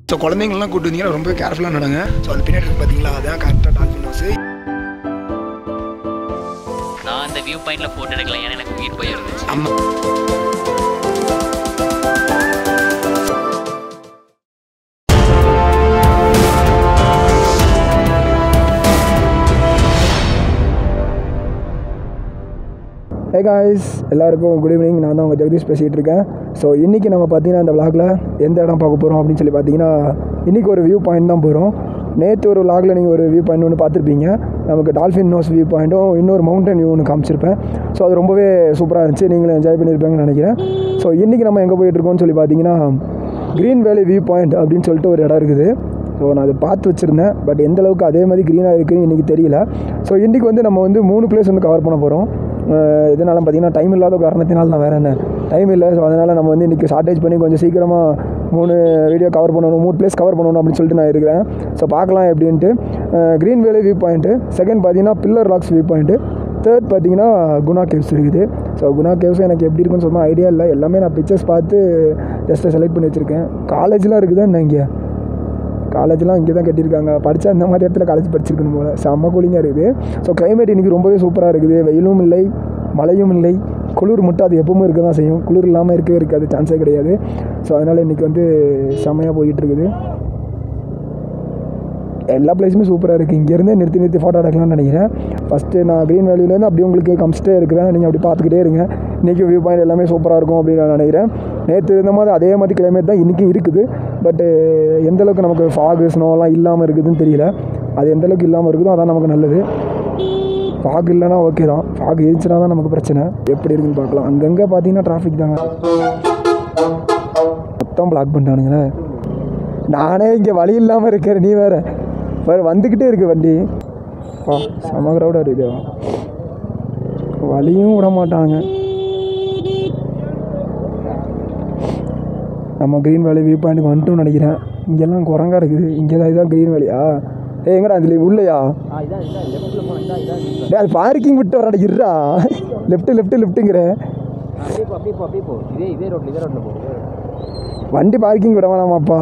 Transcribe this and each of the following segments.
So குழந்தைங்கள்லாம் கூட்டு வந்தீங்கன்னா ரொம்ப கேர்ஃபுல்லாக நடங்க ஸோ அந்த பின்னாடி இருக்கு பார்த்தீங்களா அதான் கரெக்டாக டால்ஃபின் ஹவுஸ் நான் அந்த வியூ பாயிண்ட்ல போட்டோ எடுக்கல ஏன்னா எனக்கு உயிர் போய் இருந்துச்சு ஆமாம் ஹே காய்ஸ் எல்லாருக்கும் குட் ஈவினிங் நான் தான் உங்கள் ஜெகதீஷ் பேசிகிட்டு இருக்கேன் ஸோ இன்றைக்கி நம்ம பார்த்தீங்கன்னா இந்த vlogல எந்த இடம் பார்க்க போகிறோம் அப்படின்னு சொல்லி பார்த்தீங்கன்னா இன்றைக்கி ஒரு வியூ பாயிண்ட் தான் போகிறோம் நேற்று ஒரு vlogல நீங்கள் ஒரு வியூ பாயிண்ட் ஒன்று பார்த்துருப்பீங்க நமக்கு டால்ஃபின் நோஸ் வியூ பாயிண்ட்டும் இன்னொரு மவுண்டன் வியூ ஒன்று காமிச்சிருப்பேன் ஸோ அது ரொம்பவே சூப்பராக இருந்துச்சு நீங்களும் என்ஜாய் பண்ணியிருப்பீங்கன்னு நினைக்கிறேன் ஸோ இன்றைக்கி நம்ம எங்கே போயிட்டுருக்கோம்னு சொல்லி பார்த்தீங்கன்னா க்ரீன் வேலி வியூ பாயிண்ட் அப்படின்னு சொல்லிட்டு ஒரு இடம் இருக்குது ஸோ நான் அதை பார்த்து வச்சுருந்தேன் பட் எந்த அளவுக்கு அதே மாதிரி க்ரீனாக இருக்குன்னு இன்றைக்கி தெரியல ஸோ இன்றைக்கி வந்து நம்ம வந்து மூணு பிளேஸ் வந்து கவர் பண்ண போகிறோம் இதனால பார்த்தீங்கன்னா டைம் இல்லாத காரணத்தினால தான் வேறு என்ன டைம் இல்லை ஸோ அதனால் நம்ம வந்து இன்றைக்கி ஷார்ட்டேஜ் பண்ணி கொஞ்சம் சீக்கிரமாக மூணு வீடியோ கவர் பண்ணணும் மூணு பிளேஸ் கவர் பண்ணணும் அப்படின்னு சொல்லிட்டு நான் இருக்கிறேன் ஸோ பார்க்கலாம் எப்படின்ட்டு green valley view point second பார்த்தீங்கன்னா pillar rocks view point third பார்த்தீங்கன்னா குணா கேவ்ஸ் இருக்குது ஸோ குணா கேவ்ஸ் எனக்கு எப்படி இருக்குன்னு சொன்னால் ஐடியா இல்லை எல்லாமே நான் பிக்சர்ஸ் பார்த்து ஜஸ்ட்டு செலக்ட் பண்ணி வச்சுருக்கேன் காலேஜ்லாம் இருக்குதா என்ன இங்கே காலேஜ்லாம் இங்கே தான் கட்டியிருக்காங்க படித்தா அந்த மாதிரி இடத்துல காலேஜ் படிச்சிருக்கணும் போல் செம்ம கூலிங்காக இருக்குது ஸோ climate இன்றைக்கி ரொம்பவே சூப்பராக இருக்குது வெயிலும் இல்லை மழையும் இல்லை குளிர் மட்டும் அது எப்பவுமே இருக்க தான் செய்யும் குளிர் இல்லாமல் இருக்கவே இருக்காது சான்ஸே கிடையாது ஸோ அதனால் இன்றைக்கி வந்து செம்மையாக போயிட்டு இருக்குது எல்லா பிளேஸுமே சூப்பராக இருக்குது இங்கேருந்தே நிறுத்தி நிறுத்தி ஃபோட்டோ எடுக்கலாம்னு நினைக்கிறேன் ஃபஸ்ட்டு நான் க்ரீன் வேல்யூலேருந்து அப்படியே உங்களுக்கு காமிச்சிட்டே இருக்கிறேன் நீங்கள் அப்படி பார்த்துக்கிட்டே இருங்க இன்றைக்கி வியூ பாயிண்ட் எல்லாமே சூப்பராக இருக்கும் அப்படின்னு நான் நினைக்கிறேன் நேற்று இருந்த மாதிரி அதே மாதிரி கிளைமேட் தான் இன்றைக்கும் இருக்குது பட்டு எந்த அளவுக்கு நமக்கு ஃபாகு ஸ்னோலாம் இல்லாமல் இருக்குதுன்னு தெரியல அது எந்த அளவுக்கு இல்லாமல் இருக்குதோ அதான் நமக்கு நல்லது ஃபாக் இல்லைனா ஓகே தான் ஃபாக் இருந்துச்சுன்னா தான் நமக்கு பிரச்சனை எப்படி இருக்குன்னு பார்க்கலாம் அங்கங்கே பார்த்தீங்கன்னா டிராஃபிக் தாங்க மொத்தம் பிளாக் பண்ணிட்டானுங்களே நானே இங்கே வழி இல்லாமல் இருக்கிறேன் நீ வேறு வேறு வந்துக்கிட்டே இருக்கு வண்டி வா செம க்ரௌடாக இருக்குது வழியும் விட மாட்டாங்க நம்ம க்ரீன் வேலி வியூ பாயிண்ட்டுக்கு வந்துட்டோம்னு நினைக்கிறேன் இங்கெல்லாம் குரங்கா இருக்குது இங்கே தான் இதுதான் க்ரீன் வேலியா ஏய் எங்கடா அதில் உள்ளையா டேய் அது பார்க்கிங் விட்டு வரடா இருடா லெஃப்ட்டு லெஃப்ட்டு லெஃப்ட்டுங்கிறேன் அப்படியே போ அப்படியே போ அப்படியே போ இதே இதே ரோட்ல இதே ரோட்ல போ வண்டி பார்க்கிங் விட வேணாமாப்பா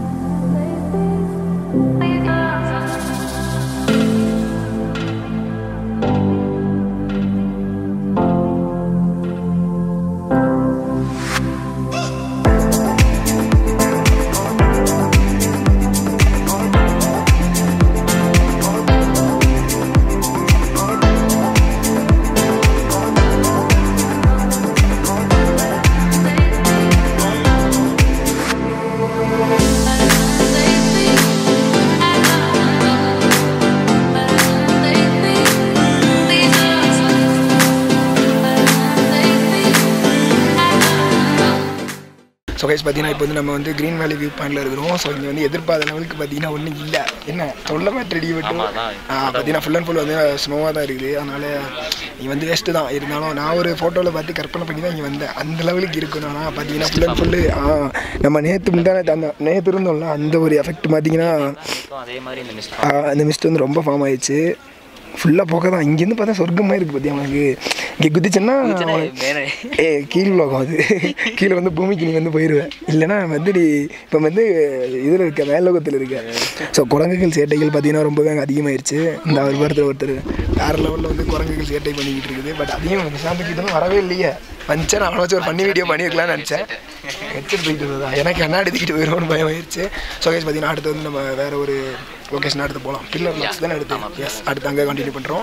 ஸோ கைஸ் பார்த்தீங்கன்னா இப்போ வந்து நம்ம வந்து க்ரீன் வேலி வியூ பாயிண்டில் இருக்கிறோம் ஸோ இங்கே வந்து எதிர்பார்த்த லெவலுக்கு பார்த்தீங்கன்னா ஒன்றும் இல்லை என்ன சொல்ல மாட்டேடி விட்டு ஆமா, அதான். பார்த்தீங்கன்னா ஃபுல் அண்ட் ஃபுல் வந்து ஸ்னோவாக தான் இருக்குது அதனால் நீ வந்து வேஸ்ட்டு தான் இருந்தாலும் நான் ஒரு ஃபோட்டோவில் பார்த்து கற்பனை பண்ணி தான் இங்கே வந்தேன் அந்த லெவலுக்கு இருக்கணும் ஆனால் பார்த்தீங்கன்னா ஃபுல் அண்ட் ஃபுல்லு நம்ம நேற்று முந்தானே அந்த நேற்று இருந்தோம்ல அந்த ஒரு எஃபெக்ட் பார்த்தீங்கன்னா அதே மாதிரி இந்த மிஸ்ட் ஆ, அந்த மிஸ்ட் வந்து ரொம்ப ஃபார்ம் ஆயிடுச்சு ஃபுல்லாக போக தான் இங்கேருந்து பார்த்தா சொர்க்கமாக இருக்குது பார்த்தியா உனக்கு இங்கே குதிச்சேன்னா வேற ஏ கீழ் லோகம் அது கீழே வந்து பூமிக்கு நீ வந்து போயிடுவேன் இல்லைன்னா வந்து நீ இப்போ வந்து இதில் இருக்க மேலோகத்தில் இருக்க ஸோ குரங்குகள் சேட்டைகள் பார்த்தீங்கன்னா ரொம்பவே அங்கே அதிகமாயிருச்சு இந்த ஒரு ஒருத்தர் ஒருத்தர் வேறு லெவலில் வந்து குரங்குகள் சேட்டை பண்ணிக்கிட்டு இருக்குது பட் அதையும் நிஷாந்த் கிட்ட இருந்து வரவே இல்லையே வந்துச்சேன் நான் வச்சு ஒரு பண்ணி வீடியோ பண்ணி வைக்கலாம்னு நினச்சேன் ஹெட்செட் போயிட்டு இருந்ததா எனக்கு என்ன எடுத்துக்கிட்டு போயிடுவோம்னு பயம் ஆயிடுச்சு ஸோ கேஸ் பார்த்தீங்கன்னா அடுத்து வந்து நம்ம வேறு ஒரு லொக்கேஷன் அடுத்து போகலாம் பில்லர் லாக்ஸ் தானே எடுத்து எஸ் அடுத்து அங்கே கண்டினியூ பண்ணுறோம்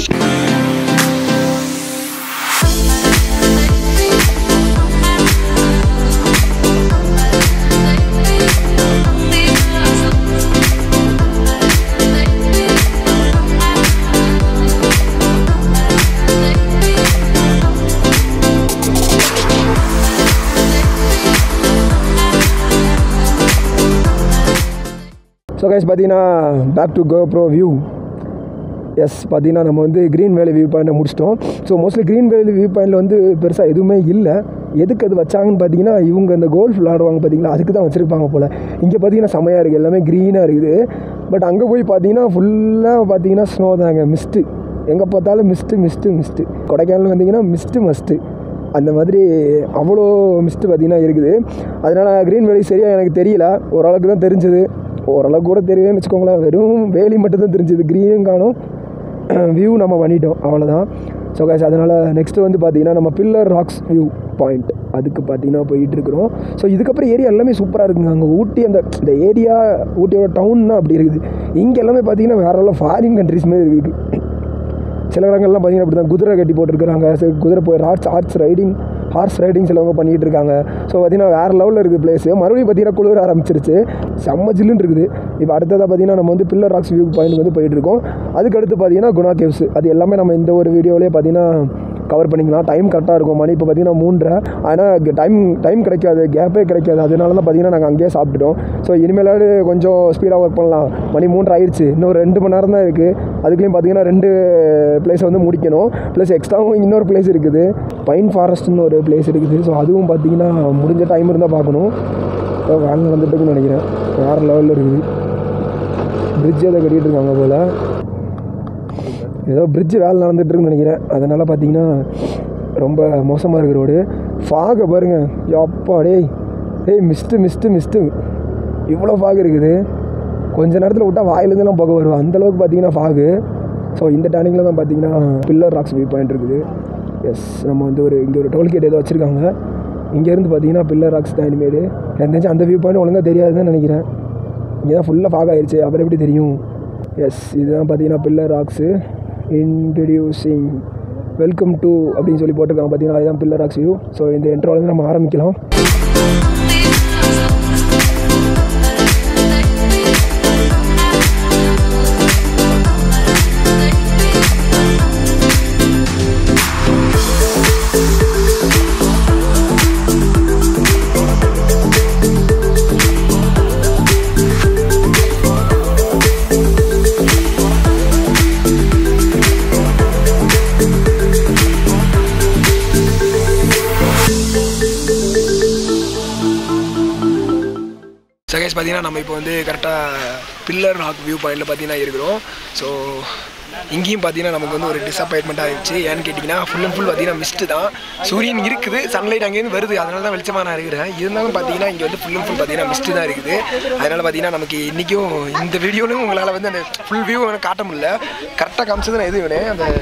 ஸோ கைஸ் பார்த்தீங்கன்னா back to go bro view yes பார்த்தீங்கன்னா நம்ம வந்து க்ரீன் வேலி வியூ பாயிண்ட்டை முடிச்சிட்டோம் so mostly green valley view பாயிண்டில் வந்து பெருசாக எதுவுமே இல்லை எதுக்கு அது வச்சாங்கன்னு பார்த்தீங்கன்னா இவங்க அந்த கோல்ஃப் விளாடுவாங்க பார்த்தீங்களா அதுக்கு தான் வச்சுருப்பாங்க போல் இங்கே பார்த்தீங்கன்னா செமையாக இருக்குது எல்லாமே க்ரீனாக இருக்குது பட் அங்கே போய் பார்த்தீங்கன்னா ஃபுல்லாக பார்த்தீங்கன்னா ஸ்னோ தாங்க மிஸ்ட்டு எங்கே பார்த்தாலும் மிஸ்ட்டு மிஸ்ட்டு மிஸ்ட்டு கொடைக்கானல் வந்தீங்கன்னா மிஸ்ட்டு மஸ்ட்டு அந்த மாதிரி அவ்வளோ மிஸ்ட்டு பார்த்திங்கன்னா இருக்குது அதனால் க்ரீன் வேலி சரியாக எனக்கு தெரியல ஓரளவுக்கு தான் தெரிஞ்சது ஓரளவுக்கு கூட தெரியலன்னு வச்சுக்கோங்களேன் வெறும் வேலி மட்டும் தான் தெரிஞ்சது க்ரீனும் காணும் வியூ நம்ம பண்ணிட்டோம் அவ்வளோதான் ஸோ guys அதனால் நெக்ஸ்ட்டு வந்து பார்த்தீங்கன்னா நம்ம பில்லர் ராக்ஸ் வியூ பாயிண்ட் அதுக்கு பார்த்தீங்கன்னா போயிட்டு இருக்கிறோம் ஸோ இதுக்கப்புறம் ஏரியா எல்லாமே சூப்பராக இருக்குங்க அங்கே ஊட்டி அந்த இந்த ஏரியா ஊட்டியோட டவுன் தான் அப்படி இருக்குது இங்கே எல்லாமே பார்த்தீங்கன்னா வேற எல்லாம் ஃபாரின் கண்ட்ரிஸ் மாதிரி இருக்குது சில இடங்கள்லாம் பார்த்தீங்கன்னா அப்படி தான் குதிரை கட்டி போட்டிருக்கிறாங்க சரி, குதிரை போய் horse horse riding horse riding சிலவங்க பண்ணிகிட்டு இருக்காங்க ஸோ பார்த்தீங்கன்னா வேறு லெவலில் இருக்குது பிளேஸ் மறுபடியும் பார்த்தீங்கன்னா குளிர ஆரம்பிச்சிருச்சு செம்ம ஜில்லுன்னு இருக்குது இப்போ அடுத்ததாக பார்த்தீங்கன்னா நம்ம வந்து பில்லர் ராக்ஸ் வியூ பாயிண்ட் வந்து போயிட்டு இருக்கோம் அதுக்கு அடுத்து பார்த்தீங்கன்னா குணா கேவ்ஸ் அது எல்லாமே நம்ம இந்த ஒரு வீடியோவிலே பார்த்தீங்கன்னா கவர் பண்ணிக்கலாம் டைம் கரெக்டாக இருக்கும் மணி இப்போ பார்த்தீங்கன்னா மூன்றரை ஆனால் டைம் டைம் கிடைக்காது கேப்பே கிடைக்காது அதனால தான் பார்த்தீங்கன்னா நாங்கள் அங்கேயே சாப்பிட்டுட்டோம் ஸோ இனிமேலாவது கொஞ்சம் ஸ்பீடாக ஒர்க் பண்ணலாம் மணி மூன்று ஆயிடுச்சு இன்னும் ரெண்டு மணி நேரம் தான் இருக்குது அதுக்குள்ளேயும் பார்த்தீங்கன்னா ரெண்டு பிளேஸை வந்து முடிக்கணும் ப்ளஸ் எக்ஸ்ட்ராவும் இன்னொரு பிளேஸ் இருக்குது பைன் ஃபாரஸ்ட்னு ஒரு பிளேஸ் இருக்குது ஸோ அதுவும் பார்த்தீங்கன்னா முடிஞ்ச டைம் இருந்தால் பார்க்கணும் இப்போ வேலை நடந்துட்டு இருக்குன்னு நினைக்கிறேன் வேறு லெவலில் இருக்குது பிரிட்ஜ் எதை கட்டிகிட்டு இருக்காங்க போல் ஏதோ பிரிட்ஜ் வேலை நடந்துட்டு இருக்குன்னு நினைக்கிறேன் அதனால் பார்த்தீங்கன்னா ரொம்ப மோசமாக இருக்கு ரோடு ஃபாகை பாருங்க அப்பா டேய் டேய் மிஸ்ட்டு மிஸ்ட்டு மிஸ்ட்டு இவ்வளோ ஃபாக் இருக்குது கொஞ்ச நேரத்தில் விட்டால் வாயிலேருந்துலாம் போக வரும் அந்தளவுக்கு பார்த்தீங்கன்னா ஃபாகு ஸோ இந்த டேனிங்கில் தான் பார்த்தீங்கன்னா பில்லர் ராக்ஸ் வியூ பாயிண்ட் இருக்குது எஸ் நம்ம வந்து ஒரு இங்கே ஒரு டோல்கேட் ஏதோ வச்சுருக்காங்க இங்கேருந்து பார்த்தீங்கன்னா பில்லர் ராக்ஸ் தான் இனிமேல் எனக்கு தெரிஞ்சு அந்த வியூ பாயிண்ட் ஒழுங்காக தெரியாதுன்னு நினைக்கிறேன் இங்கே தான் ஃபுல்லாக ஃபாக் ஆயிடுச்சு அப்புறம் எப்படி தெரியும் எஸ் இதுதான் பார்த்தீங்கன்னா pillar rocks introducing welcome to அப்படின்னு சொல்லி போட்டிருக்காங்க பார்த்தீங்கன்னா அதுதான் பில்லர் ராக்ஸ் வியூ ஸோ இந்த இன்ட்ரோலேருந்து நம்ம ஆரம்பிக்கலாம் சகேஷ் பார்த்தீங்கன்னா நம்ம இப்போ வந்து கரெக்டாக பில்லர் ராக் வியூ பாயிண்டில் பார்த்தீங்கன்னா இருக்கிறோம் ஸோ இங்கேயும் பார்த்தீங்கன்னா நமக்கு வந்து ஒரு டிசப்பாயின்மெண்ட் ஆயிடுச்சு ஏன்னு கேட்டிங்கன்னா ஃபுல் அண்ட் ஃபுல் பார்த்தீங்கன்னா மிஸ்ட்டு தான் சூரியன் இருக்குது சன்லைட் அங்கேருந்து வருது அதனால தான் வெளிச்சமாக நான் இருக்கிறேன் இருந்தாலும் பார்த்தீங்கன்னா இங்கே வந்து ஃபுல் அண்ட் ஃபுல் பார்த்தீங்கன்னா மிஸ்ட்டு தான் இருக்குது அதனால் பார்த்தீங்கன்னா நமக்கு இன்றைக்கும் இந்த வீடியோலையும் உங்களால் வந்து அந்த ஃபுல் வியூ எனக்கு காட்ட முடியல கரெக்டாக காமிச்சது நான் எது வேணும் அந்த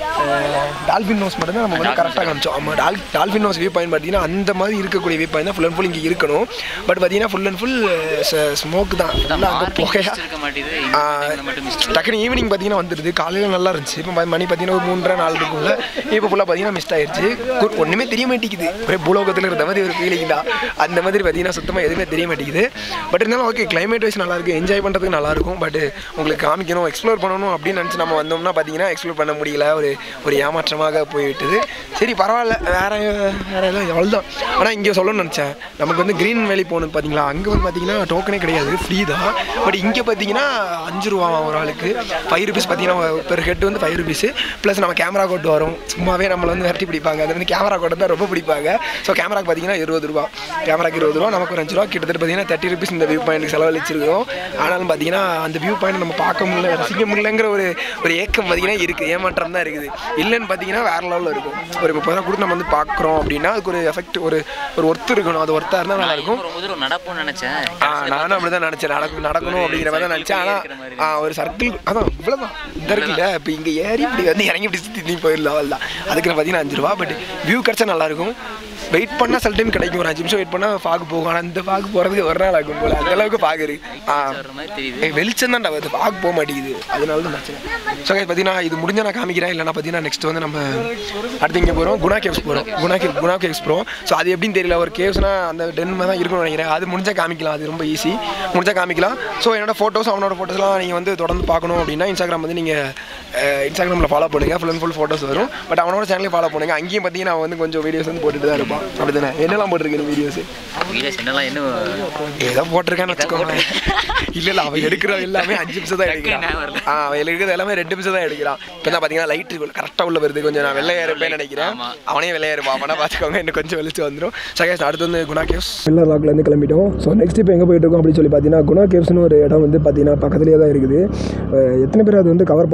டால்ஃபின் நோஸ் மட்டும் தான் நம்ம வந்து கரெக்டாக காமிச்சோம் ஆமாம் dol dolphin nose view point பார்த்தீங்கன்னா அந்த மாதிரி இருக்கக்கூடிய வியூ பாயிண்ட் தான் ஃபுல் அண்ட் ஃபுல் இங்கே இருக்கணும் பட் பார்த்தீங்கன்னா ஃபுல் அண்ட் ஃபுல் ஸ்மோக் தான் ஃபுல்லாக அங்கே புகையா இருக்க மாட்டேது ஆ, ஈவினிங் மட்டும் மிஸ்ட் டக்குனு ஈவினிங் பார்த்தீங்கன்னா வந்துடுது காலையில் நல்லா இருந்துச்சு இப்போ ம- மணி பார்த்தீங்கன்னா ஒரு மூன்றரை நாலு இருக்கும்ல இப்போ ஃபுல்லாக பார்த்தீங்கன்னா மிஸ்ட் ஆயிடுச்சு கு- ஒன்றுமே தெரிய மாட்டேங்குது ஒரே பூலோகத்தில் இருந்த மாதிரி ஒரு ஃபீலிங் தான் அந்த மாதிரி பார்த்தீங்கன்னா சுத்தமாக எதுவுமே தெரிய மாட்டேங்குது பட் இருந்தாலும் ஓகே கிளைமேட் வைஸ் நல்லா இருக்கு என்ஜாய் பண்ணுறதுக்கு நல்லா இருக்கும் பட் உங்களுக்கு காமிக்கணும் எக்ஸ்ப்ளோர் பண்ணணும் அப்படின்னு நினச்சி நம்ம வந்தோம்னா பார்த்தீங்கன்னா எக்ஸ்ப்ளோர் பண்ண முடியல ஒரு ஒரு ஏமாற்றமாக போய்விட்டது சரி பரவாயில்ல வேற வேற எல்லாம் அவ்வளோதான் ஆனால் இங்கே சொல்லணும்னு நினச்சேன் நமக்கு வந்து க்ரீன் வேலி போகணும் பார்த்தீங்களா அங்கே வந்து பார்த்தீங்கன்னா டோக்கனே கிடையாது ஃப்ரீ தான் பட் இங்கே பார்த்தீங்கன்னா அஞ்சு ரூபா ஒரு ஆளுக்கு ஃபைவ் ருபீஸ் பார்த்தீங்கன்னா பெர் ஹெட் வந்து ஃபைவ் ருபீஸ் ப்ளஸ் நம்ம கேமரா கோட் வரும் சும்மாவே நம்மளை வந்து விரட்டி பிடிப்பாங்க அது வந்து கேமரா கோட் தான் ரொம்ப பிடிப்பாங்க ஸோ கேமராக்கு பார்த்தீங்கன்னா இருபது ரூபா கேமராக்கு இருபது ரூபா நமக்கு ஒரு அஞ்சு ரூபா கிட்டத்தட்ட பார்த்தீங்கன்னா தேர்ட்டி ருபீஸ் இந்த வியூ பாயிண்ட்டுக்கு செலவழிச்சிருக்கோம் ஆனாலும் பார்த்தீங்கன்னா அந்த வியூ பாயிண்ட் நம்ம பார்க்க முடியல ரசிக்க முடியலங்கிற ஒரு ஒரு ஏக்கம் பார்த்தீங்கன்னா இருக்குது ஏமாற்றம் தான் இருக்குது இல்லைன்னு பார்த்தீங்கன்னா வேற லெவலில் இருக்கும் ஒரு முப்பது ரூபா கொடுத்து நம்ம வந்து பார்க்குறோம் அப்படின்னா அதுக்கு ஒரு எஃபெக்ட் ஒரு ஒரு ஒர்த்து இருக்கணும் அது ஒர்த்தாக இருந்தால் நல்லா இருக்கும் ரொம்ப தூரம் நடப்போம்னு நினைச்சேன் ஆ நானும் அப்படி தான் நினச்சேன் நடக்கும் நடக்கணும் அப்படிங்கிற மாதிரி தான் நினச்சேன் ஆனால் ஆ ஒரு சர்க்கிள் அதான் இவ்வளோதான் இந்த இருக்குல்ல இப்போ இங்கே ஏறி இப்படி வந்து இறங்கி இப்படி சுற்றி நீ போயிடலாம் அவ்வளோதான் அதுக்கு பார்த்தீங்கன்னா அஞ்சு ரூபா பட் வியூ கிடச்சா நல்லாயிருக்கும் வெயிட் பண்ணால் சில டைம் கிடைக்கும் ஒரு அஞ்சு நிமிஷம் வெயிட் பண்ணால் ஃபாக் போகும் ஆனால் இந்த ஃபாக் போகிறதுக்கு ஒரு நாள் ஆகும் போல அந்த அளவுக்கு ஃபாக் இருக்கு ஆ வர்ற மாதிரி தெரியுது ஏய், வெளிச்சம் தான்டா வருது ஃபாக் போக மாட்டேங்குது அதனால தான் பிரச்சனை ஸோ பார்த்தீங்கன்னா இது முடிஞ்சா நான் காமிக்கிறேன் இல்லைனா பார்த்தீங்கன்னா நெக்ஸ்ட் வந்து நம்ம அடுத்து இங்கே போகிறோம் குணா கேவ்ஸ் போகிறோம் குணா கேவ் குணா கேவ்ஸ் போகிறோம் ஸோ அது எப்படின்னு தெரியல ஒரு கேவ்ஸ்னா அந்த டென் தான் இருக்கணும்னு நினைக்கிறேன் அது முடிஞ்சா காமிக்கலாம் அது ரொம்ப ஈஸி முடிஞ்சா காமிக்கலாம் ஸோ என்னோட ஃபோட்டோஸ் அவனோட ஃபோட்டோஸ்லாம் நீங்கள் வந்து தொடர்ந்து பார்க்கணும் அப்படின்னா இன்ஸ்டாகிராம் வந்து நீங்கள் இன்ஸ்டாகிராமில் ஃபாலோ பண்ணுங்கள் ஃபுல் அண்ட் ஃபுல் ஃபோட்டோஸ் வரும் பட் அவனோட சேனலையும் ஃபாலோ பண்ணுங்கள் அங்கேயும் பார்த்தீங்கன்னா அவன் வந்து கொஞ்சம் வீடியோஸ் வந்து போட்டுட்டு தான் இருப்பான் அப்படி தானே என்னெல்லாம் போட்டிருக்கேன் வீடியோஸ் வீடியோஸ் என்னெல்லாம் இன்னும் ஏதோ போட்டிருக்கான்னு வச்சுக்கோங்க இல்ல இல்ல அவன் எடுக்கிற எல்லாமே அஞ்சு நிமிஷம் தான் எடுக்கிறான் ஞாபகம் வரல. ஆ அவன் எடுக்கிறது எல்லாமே ரெண்டு நிமிஷம் தான் எடுக்கிறான் இப்போ தான் பார்த்தீங்கன்னா லைட்டு கரெக்டாக உள்ள வருது கொஞ்சம் நான் வெள்ளையா இருப்பேன்னு நினைக்கிறேன் ஆமா. அவனே வெள்ளையா இருப்பான் அவனா பார்த்துக்கோங்க இன்னும் கொஞ்சம் வெளிச்சு வந்துடும் சகேஷ் அடுத்து வந்து குணா கேவ்ஸ் வெள்ளை லாக்லேருந்து கிளம்பிட்டோம் ஸோ நெக்ஸ்ட் இப்போ எங்கே போயிட்டு இருக்கோம் அப்படின்னு சொல்லி பார்த்தீங்கன்னா குணா கேவ்ஸ்னு ஒரு இடம் வந்து பார்த்தீங்கன்னா பக்கத்துலேயே தான் இருக்குது அஹ் எத்தனை பேர் அது வந்து கவர் பண்ணுறாங்கன்னு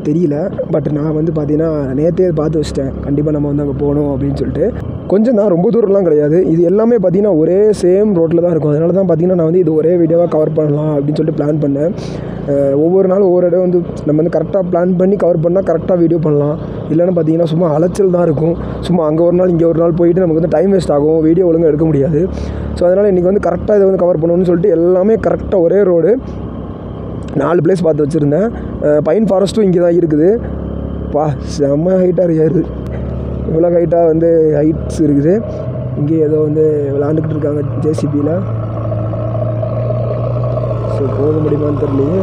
தெரியல பட் நான் வந்து பார்த்தீங்கன்னா நேற்றே பார்த்து வச்சிட்டேன் கண்டிப்பாக நம்ம வந்து அங்கே போகணும் அப்படின்னு சொல்லிட்டு கொஞ்சம் தான் ரொம்ப தூரம்லாம் கிடையாது இது எல்லாமே பார்த்தீங்கன்னா ஒரே சேம் ரோட்டில் தான் இருக்கும் அதனால தான் பார்த்தீங்கன்னா நான் வந்து இது ஒரே வீடியோவாக கவர் பண்ணலாம் அப்படின்னு சொல்லிட்டு பிளான் பண்ணேன் அஹ் ஒவ்வொரு நாளும் ஒவ்வொரு இடம் வந்து நம்ம வந்து கரெக்டாக பிளான் பண்ணி கவர் பண்ணால் கரெக்டாக வீடியோ பண்ணலாம் இல்லைன்னா பார்த்தீங்கன்னா சும்மா அலைச்சல் தான் இருக்கும் சும்மா அங்கே ஒரு நாள் இங்கே ஒரு நாள் போயிட்டு நமக்கு வந்து டைம் வேஸ்ட் ஆகும் வீடியோ ஒழுங்காக எடுக்க முடியாது ஸோ அதனால் இன்றைக்கி வந்து கரெக்டாக இதை வந்து கவர் பண்ணணும்னு சொல்லிட்டு எல்லாமே கரெக்டாக ஒரே ரோடு நாலு பிளேஸ் பார்த்து வச்சுருந்தேன் அஹ் பைன் ஃபாரஸ்ட்டும் இங்கே தான் இருக்குது பா செம்ம ஹைட்டாக ஏறுது இவ்வளோ ஹைட்டாக வந்து ஹைட்ஸ் இருக்குது இங்கே ஏதோ வந்து விளாண்டுக்கிட்டு இருக்காங்க ஜேசிபியில் ஸோ போக முடியுமான்னு தெரியலையே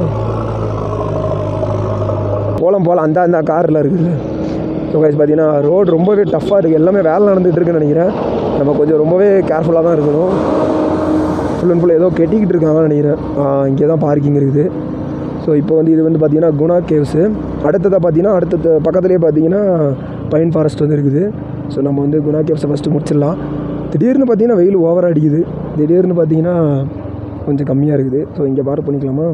போகலாம் போகலாம் அந்த அந்த காரில் இருக்குது ஸோ கைஸ் பார்த்தீங்கன்னா ரோடு ரொம்பவே டஃப்பாக இருக்குது எல்லாமே வேலை நடந்துகிட்டு இருக்குன்னு நினைக்கிறேன் நம்ம கொஞ்சம் ரொம்பவே கேர்ஃபுல்லாக தான் இருக்கணும் ஃபுல் அண்ட் ஃபுல் ஏதோ கெட்டிக்கிட்டு இருக்காங்கன்னு நினைக்கிறேன் இங்கே தான் பார்க்கிங் இருக்குது ஸோ இப்போ வந்து இது வந்து பார்த்தீங்கன்னா குணா கேவ்ஸு அடுத்ததாக பார்த்தீங்கன்னா அடுத்த பக்கத்துலேயே பார்த்தீங்கன்னா பைன் ஃபாரஸ்ட் வந்து இருக்குது ஸோ நம்ம வந்து குணா கேவ்ஸை ஃபஸ்ட்டு முடிச்சிடலாம் திடீர்னு பார்த்தீங்கன்னா வெயில் ஓவராக அடிக்குது திடீர்னு பார்த்தீங்கன்னா கொஞ்சம் கம்மியாக இருக்குது ஸோ இங்கே பார்க் பண்ணிக்கலாமா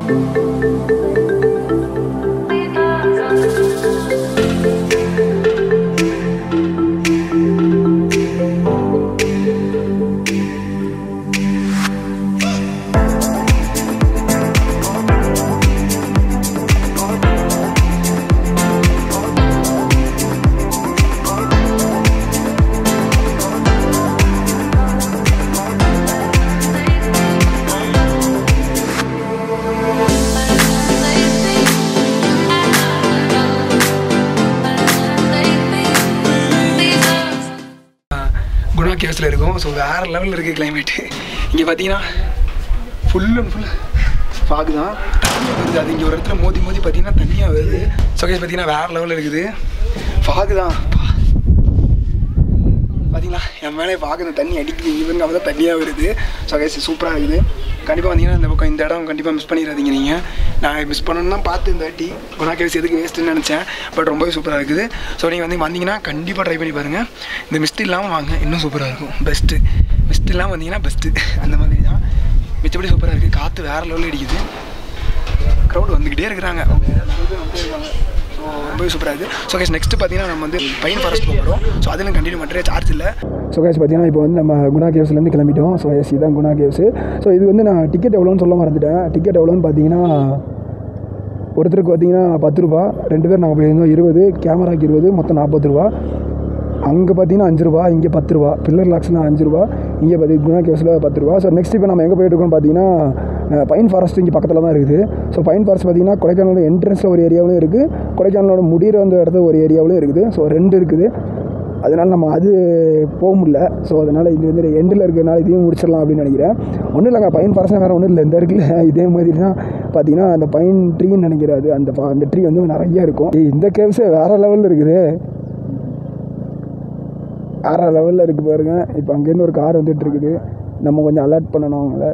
குணா கேவ்ஸில் இருக்கும் ஸோ வேறு லெவலில் இருக்குது கிளைமேட்டு இங்கே பார்த்தீங்கன்னா ஃபுல் அண்ட் ஃபுல் ஃபாகு தான் தண்ணியாக வருது அது இங்கே ஒரு இடத்துல மோதி மோதி பார்த்தீங்கன்னா தண்ணியாக வருது ஸோ கேஸ் பார்த்தீங்கன்னா வேறு லெவலில் இருக்குது ஃபாகு தான் பார்த்தீங்களா என் மேலே பார்க்க இந்த தண்ணி அடிக்குது இங்கே பாருங்க அப்போ தான் தண்ணியாக வருது ஸோ கேஸ் சூப்பராக இருக்குது கண்டிப்பாக வந்தீங்கன்னா இந்த பக்கம் இந்த இடம் கண்டிப்பாக மிஸ் பண்ணிடாதீங்க நீங்கள் நான் மிஸ் பண்ணணும்னு தான் பார்த்து இந்த வாட்டி குணா கேவ்ஸ் எதுக்கு வேஸ்ட்டுன்னு நினச்சேன் பட் ரொம்பவே சூப்பராக இருக்குது ஸோ நீங்கள் வந்து வந்தீங்கன்னா கண்டிப்பாக ட்ரை பண்ணி பாருங்கள் இந்த மிஸ்ட் இல்லாமல் வாங்க இன்னும் சூப்பராக இருக்கும் பெஸ்ட்டு மிஸ்ட் இல்லாமல் வந்தீங்கன்னா பெஸ்ட்டு அந்த மாதிரி தான் மிச்சப்படி சூப்பராக இருக்குது காற்று வேறு லெவலில் அடிக்குது க்ரௌட் வந்துக்கிட்டே இருக்கிறாங்க அவங்க நிறைய பேர் வந்துட்டே இருக்காங்க ஸோ ரொம்பவே சூப்பராக இருக்குது ஸோ கேஸ் நெக்ஸ்ட்டு பார்த்தீங்கன்னா நம்ம வந்து பைன் ஃபாரஸ்ட் போகிறோம் ஸோ அதில் கண்டினியூ பண்ணுற சார்ஜ் இல்லை ஸோ கேஸ் பார்த்தீங்கன்னா இப்போ வந்து நம்ம குணா கேவ்ஸ்லேருந்து கிளம்பிட்டோம் ஸோ எஸ் இதுதான் குணா கேவ்ஸு ஸோ இது வந்து நான் டிக்கெட் எவ்வளோன்னு சொல்ல மறந்துட்டேன் டிக்கெட் எவ்வளோன்னு பார்த்தீங்கன்னா ஒருத்தருக்கு பார்த்தீங்கன்னா பத்து ரூபா ரெண்டு பேர் நாங்கள் போயிருந்தோம் இருபது கேமராக்கு இருபது மொத்தம் நாற்பது ரூபா அங்கே பார்த்தீங்கன்னா அஞ்சு ரூபா இங்கே பத்து ரூபா பில்லர் லாக்ஸ்னா அஞ்சு ரூபா இங்கே பார்த்தி குணா கேவ்ஸில் பத்து ரூபா ஸோ நெக்ஸ்ட் இப்போ நம்ம எங்கே போயிட்டு இருக்கோம்னு பார்த்தீங்கன்னா அஹ், பைன் ஃபாரஸ்ட் இங்கே பக்கத்தில் தான் இருக்குது ஸோ பைன் ஃபாரஸ்ட் பார்த்தீங்கன்னா கொடைக்கானலோட என்ட்ரன்ஸில் ஒரு ஏரியாவிலும் இருக்குது கொடைக்கானலோட முடிகிற அந்த இடத்துல ஒரு ஏரியாவிலும் இருக்குது ஸோ ரெண்டு இருக்குது அதனால் நம்ம அது போக முடியல ஸோ அதனால் இது வந்து எண்டில் இருக்கிறனால இதையும் முடிச்சிடலாம் அப்படின்னு நினைக்கிறேன் ஒன்றும் இல்லைங்க பைன் ஃபாரஸ்ட் வேறு ஒன்றும் இல்லை இந்த இருக்குல்ல இதே மாதிரி தான் பார்த்தீங்கன்னா அந்த பைன் ட்ரீன்னு நினைக்கிறாரு அந்த ப- அந்த ட்ரீ வந்து நிறைய இருக்கும் ஏய், இந்த கேவ்ஸே வேறு லெவலில் இருக்குது வேறு லெவலில் இருக்குது பாருங்க இப்போ அங்கேருந்து ஒரு கார் வந்துட்டு இருக்குது நம்ம கொஞ்சம் அலர்ட் பண்ணணும் அவங்கள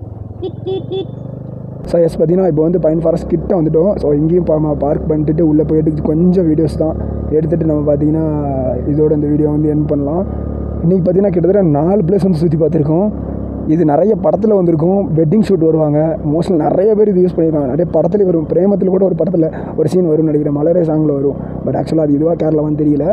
ஸோ எஸ் பார்த்தீங்கன்னா இப்போ வந்து பைன் ஃபாரஸ்ட் கிட்ட வந்துட்டோம் ஸோ இங்கேயும் பா பார்க் பண்ணிட்டு உள்ளே போயிட்டு கொஞ்சம் வீடியோஸ் தான் எடுத்துகிட்டு நம்ம பார்த்தீங்கன்னா இதோட இந்த வீடியோ வந்து என் பண்ணலாம் இன்றைக்கி பார்த்தீங்கன்னா கிட்டத்தட்ட நாலு பிளேஸ் வந்து சுற்றி பார்த்துருக்கோம் இது நிறைய படத்தில் வந்திருக்கும் வெட்டிங் ஷூட் வருவாங்க மோஸ்ட்லி நிறைய பேர் இது யூஸ் பண்ணியிருக்காங்க நிறைய படத்துல வரும் பிரேமத்தில் கூட ஒரு படத்தில் ஒரு சீன் வரும்னு நினைக்கிறேன் மலரே சாங்கில் வரும் பட் ஆக்சுவலாக அது இதுவாக கேரளாவான்னு தெரியல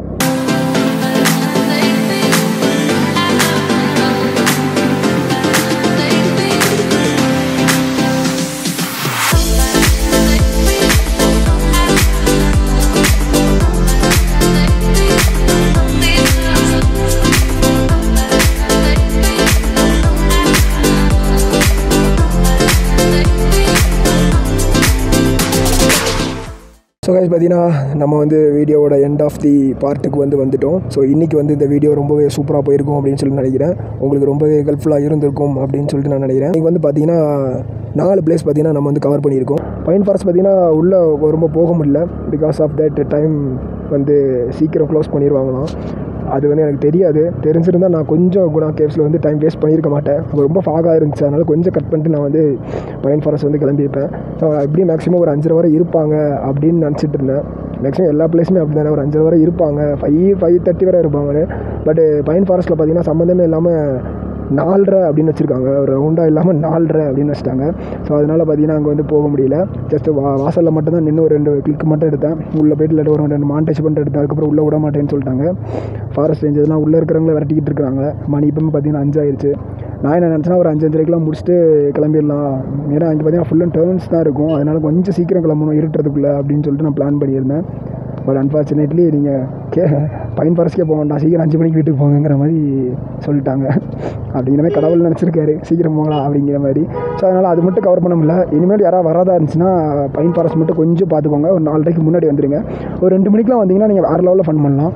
ஸோ கைஸ் பார்த்தீங்கன்னா நம்ம வந்து வீடியோவோட எண்ட் ஆஃப் தி பார்ட்டுக்கு வந்து வந்துட்டோம் ஸோ இன்றைக்கி வந்து இந்த வீடியோ ரொம்பவே சூப்பராக போயிருக்கும் அப்படின்னு சொல்லி நினைக்கிறேன் உங்களுக்கு ரொம்பவே ஹெல்ப்ஃபுல்லாக இருந்திருக்கும் அப்படின்னு சொல்லிட்டு நான் நினைக்கிறேன் இன்றைக்கி வந்து பார்த்தீங்கன்னா நாலு பிளேஸ் பார்த்தீங்கன்னா நம்ம வந்து கவர் பண்ணியிருக்கோம் பைன் ஃபாரஸ்ட் பார்த்தீங்கன்னா உள்ளே ரொம்ப போக முடியல பிகாஸ் ஆஃப் தட் டைம் வந்து சீக்கிரம் க்ளோஸ் பண்ணிடுவாங்களாம் அது வந்து எனக்கு தெரியாது தெரிஞ்சிருந்தால் நான் கொஞ்சம் குணா கேவ்ஸில் வந்து டைம் வேஸ்ட் பண்ணியிருக்க மாட்டேன் அது ரொம்ப ஃபாகாக இருந்துச்சு அதனால் கொஞ்சம் கட் பண்ணிட்டு நான் வந்து பைன் ஃபாரஸ்ட் வந்து கிளம்பியிருப்பேன் ஸோ எப்படி மேக்ஸிமம் ஒரு அஞ்சரை வரை இருப்பாங்க அப்படின்னு நினச்சிட்டு இருந்தேன் மேக்ஸிமம் எல்லா பிளேஸுமே அப்படி தானே ஒரு அஞ்சரை வரை இருப்பாங்க ஃபைவ் ஃபைவ் தேர்ட்டி வரை இருப்பாங்கன்னு பட் பைன் ஃபாரஸ்ட்டில் பார்த்தீங்கன்னா சம்மந்தமே இல்லாமல் நாலரை அப்படின்னு வச்சுருக்காங்க ஒரு ரவுண்டாக இல்லாமல் நாலரை அப்படின்னு வச்சுட்டாங்க ஸோ அதனால் பார்த்தீங்கன்னா அங்கே வந்து போக முடியல ஜஸ்ட் வா வாசலில் மட்டும் தான் நின்று ஒரு ரெண்டு கிளிக் மட்டும் எடுத்தேன் உள்ளே போயிட்டு இல்லாட்டி ஒரு ரெண்டு மாண்டேஜ் பண்ணிட்டு எடுத்தேன் அதுக்கப்புறம் உள்ளே விட மாட்டேன்னு சொல்லிட்டாங்க ஃபாரஸ்ட் ரேஞ்ச் இதெல்லாம் உள்ளே இருக்கிறவங்கள விரட்டிக்கிட்டு இருக்காங்க மணி இப்போமே பார்த்தீங்கன்னா அஞ்சாயிருச்சு நான் என்ன நினச்சேன்னா ஒரு அஞ்சு அஞ்சரைக்கெலாம் முடிச்சுட்டு கிளம்பிடலாம் ஏன்னா அங்கே பார்த்தீங்கன்னா ஃபுல் அண்ட் டேர்ன்ஸ் தான் இருக்கும் அதனால் கொஞ்சம் சீக்கிரம் கிளம்பணும் இருட்டுறதுக்குள்ளே அப்படின்னு சொல்லிட்டு நான் பிளான் பண்ணியிருந்தேன் பட் அன்ஃபார்ச்சுனேட்லி நீங்கள் கே பைன் ஃபாரஸ்ட்கே போக வேண்டாம் சீக்கிரம் அஞ்சு மணிக்கு வீட்டுக்கு போங்கங்கிற மாதிரி சொல்லிட்டாங்க அப்படிங்கிற மாதிரி கடவுள் நினச்சிருக்காரு சீக்கிரம் போகலாம் அப்படிங்கிற மாதிரி ஸோ அதனால் அது மட்டும் கவர் பண்ண முடியல இனிமேல் யாராவது வரதா இருந்துச்சுன்னா பைன் ஃபாரஸ்ட் மட்டும் கொஞ்சம் பார்த்துக்கோங்க ஒரு நாலரைக்கு முன்னாடி வந்துடுங்க ஒரு ரெண்டு மணிக்கெலாம் வந்தீங்கன்னா நீங்கள் வேறு லெவலில் ஃபன் பண்ணலாம்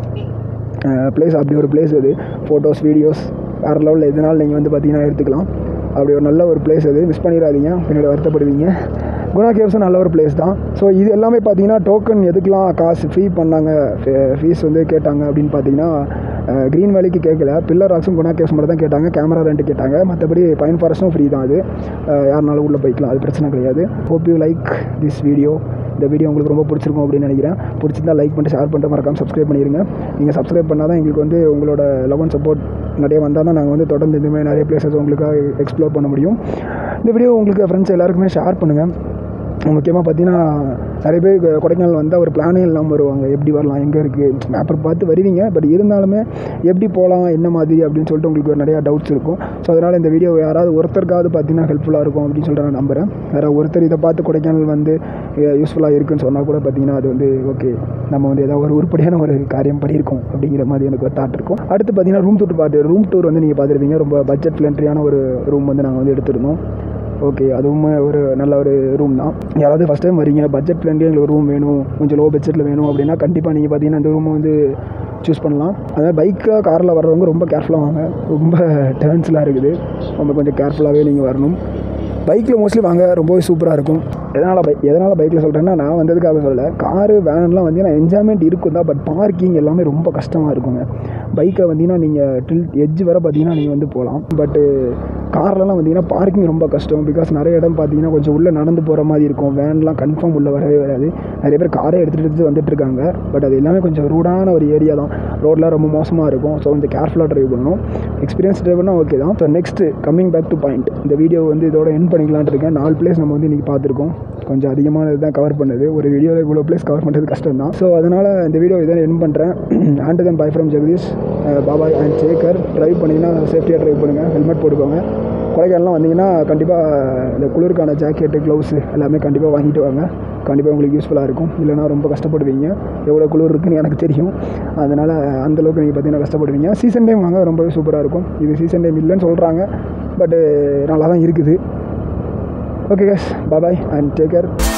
ப்ளேஸ் அப்படி ஒரு பிளேஸ் அது ஃபோட்டோஸ் வீடியோஸ் வேறு லெவலில் எதனாலும் நீங்கள் வந்து பார்த்தீங்கன்னா எடுத்துக்கலாம் அப்படி ஒரு நல்ல ஒரு பிளேஸ் அது மிஸ் பண்ணிடாதீங்க பின்னாடி வருத்தப்படுவீங்க குணா கேவ்ஸும் நல்ல ஒரு பிளேஸ் தான் ஸோ இது எல்லாமே பார்த்தீங்கன்னா டோக்கன் எதுக்கெலாம் காசு ஃபீ பண்ணாங்க ஃபீஸ் வந்து கேட்டாங்க அப்படின்னு பார்த்தீங்கன்னா க்ரீன் வேலிக்கு கேட்கல பில்லர் ராக்ஸும் குணா கேவ்ஸ் மட்டும் தான் கேட்டாங்க கேமரா ரெண்டு கேட்டாங்க மற்றபடி பைன் ஃபாரஸ்ட்டும் ஃப்ரீ தான் அது அஹ் யாருனாலும் உள்ளே போய்க்கலாம் அது பிரச்சனை கிடையாது hope you like this video இந்த வீடியோ உங்களுக்கு ரொம்ப பிடிச்சிருக்கும் அப்படின்னு நினைக்கிறேன் பிடிச்சிருந்தா லைக் பண்ணிட்டு ஷேர் பண்ணிட்டு மறக்காம சப்ஸ்கிரைப் பண்ணிடுங்க நீங்கள் சப்ஸ்கிரைப் பண்ணால் தான் எங்களுக்கு வந்து உங்களோட லவ் அண்ட் சப்போர்ட் நிறைய வந்தால் தான் நாங்கள் வந்து தொடர்ந்து இந்த மாதிரி நிறைய பிளேசஸ் உங்களுக்காக எக்ஸ்ப்ளோர் பண்ண முடியும் இந்த வீடியோ உங்களுக்கு ஃப்ரெண்ட்ஸ் எல்லாருக்குமே ஷேர் பண்ணுங்கள் முக்கியமாக பார்த்தீங்கன்னா நிறைய பேர் கொ- கொடைக்கானல் வந்தால் ஒரு பிளானே இல்லாமல் வருவாங்க எப்படி வரலாம் எங்கே இருக்குது மேப்பை பார்த்து வருவீங்க பட் இருந்தாலுமே எப்படி போகலாம் என்ன மாதிரி அப்படின்னு சொல்லிட்டு உங்களுக்கு ஒரு நிறையா டவுட்ஸ் இருக்கும் ஸோ அதனால் இந்த வீடியோ யாராவது ஒருத்தருக்காவது பார்த்தீங்கன்னா ஹெல்ப்ஃபுல்லாக இருக்கும் அப்படின்னு சொல்லிட்டு நான் நம்புகிறேன் யாராவது ஒருத்தர் இதை பார்த்து கொடைக்கானல் வந்து யூஸ்ஃபுல்லாக இருக்குன்னு சொன்னால் கூட பார்த்தீங்கன்னா அது வந்து ஓகே நம்ம வந்து ஏதாவது ஒரு உருப்படியான ஒரு காரியம் பண்ணியிருக்கோம் அப்படிங்கிற மாதிரி எனக்கு ஒரு தாட் இருக்கும் அடுத்து பார்த்தீங்கன்னா ரூம் டூர் பார்த்து ரூம் டூர் வந்து நீங்கள் பார்த்துருப்பீங்க ரொம்ப பட்ஜெட் ஃப்ரெண்ட்லியான ஒரு ரூம் வந்து நாங்கள் வந்து எடுத்திருந்தோம் ஓகே அதுவும் ஒரு நல்ல ஒரு ரூம் தான் யாராவது ஃபஸ்ட் டைம் வரீங்க பட்ஜெட் ஃப்ரெண்ட்லி எங்களுக்கு ரூம் வேணும் கொஞ்சம் லோ பட்ஜெட்டில் வேணும் அப்படின்னா கண்டிப்பாக நீங்கள் பார்த்தீங்கன்னா இந்த ரூமை வந்து சூஸ் பண்ணலாம் அதாவது பைக்கில் காரில் வர்றவங்க ரொம்ப கேர்ஃபுல்லாக வாங்க ரொம்ப டேர்ன்ஸ்லாம் இருக்குது ரொம்ப கொஞ்சம் கேர்ஃபுல்லாகவே நீங்கள் வரணும் பைக்கில் மோஸ்ட்லி வாங்க ரொம்பவே சூப்பராக இருக்கும் எதனால் பைக் எதனால் பைக்கில் சொல்கிறேன்னா நான் வந்ததுக்காக சொல்லலை காரு வேன்லாம் வந்தீங்கன்னா என்ஜாய்மெண்ட் இருக்கும் தான் பட் பார்க்கிங் எல்லாமே ரொம்ப கஷ்டமாக இருக்குங்க பைக்கில் வந்தீங்கன்னா நீங்கள் டில் எட்ஜ் வர பார்த்தீங்கன்னா நீங்கள் வந்து போகலாம் பட்டு கார்லலாம் வந்தீங்கன்னா பார்க்கிங் ரொம்ப கஷ்டம் பிகாஸ் நிறைய இடம் பார்த்தீங்கன்னா கொஞ்சம் உள்ளே நடந்து போகிற மாதிரி இருக்கும் வேன்லாம் கன்ஃபார்ம் உள்ளே வரவே வராது நிறைய பேர் காரே எடுத்துகிட்டு எடுத்து வந்துட்டு இருக்காங்க பட் அது எல்லாமே கொஞ்சம் ரூடான ஒரு ஏரியா தான் ரோட்லாம் ரொம்ப மோசமாக இருக்கும் ஸோ கொஞ்சம் கேர்ஃபுல்லாக ட்ரைவ் பண்ணணும் எக்ஸ்பீரியன்ஸ் ட்ரைவர்னா ஓகே தான் so next coming back to point இந்த வீடியோ வந்து இதோட என் பண்ணிக்கலான்ட்டு இருக்கேன் நாலு பிளேஸ் நம்ம வந்து இன்றைக்கி பார்த்துருக்கோம் கொஞ்சம் அதிகமானது தான் கவர் பண்ணது ஒரு வீடியோவில் இவ்வளோ பிளேஸ் கவர் பண்ணுறது கஷ்டம் தான் ஸோ அதனால் இந்த வீடியோ இதை என் பண்ணுறேன் and then bye from Jagadish Babai and Shekar drive பண்ணிங்கன்னா சேஃப்டியாக ட்ரைவ் பண்ணுங்கள் ஹெல்மெட் போட்டுக்கோங்க கொடைக்கானல்லாம் வந்தீங்கன்னா கண்டிப்பாக இந்த குளிருக்கான ஜாக்கெட்டு க்ளவுஸு எல்லாமே கண்டிப்பாக வாங்கிட்டு வாங்க கண்டிப்பாக உங்களுக்கு யூஸ்ஃபுல்லாக இருக்கும் இல்லைனா ரொம்ப கஷ்டப்படுவீங்க எவ்வளோ குளிர் இருக்குன்னு எனக்கு தெரியும் அதனால் அந்தளவுக்கு நீங்கள் பார்த்தீங்கன்னா கஷ்டப்படுவீங்க சீசன் டைம் வாங்க ரொம்பவே சூப்பராக இருக்கும் இது சீசன் டைம் இல்லைன்னு சொல்கிறாங்க பட்டு நல்லா தான் இருக்குது okay guys bye and take care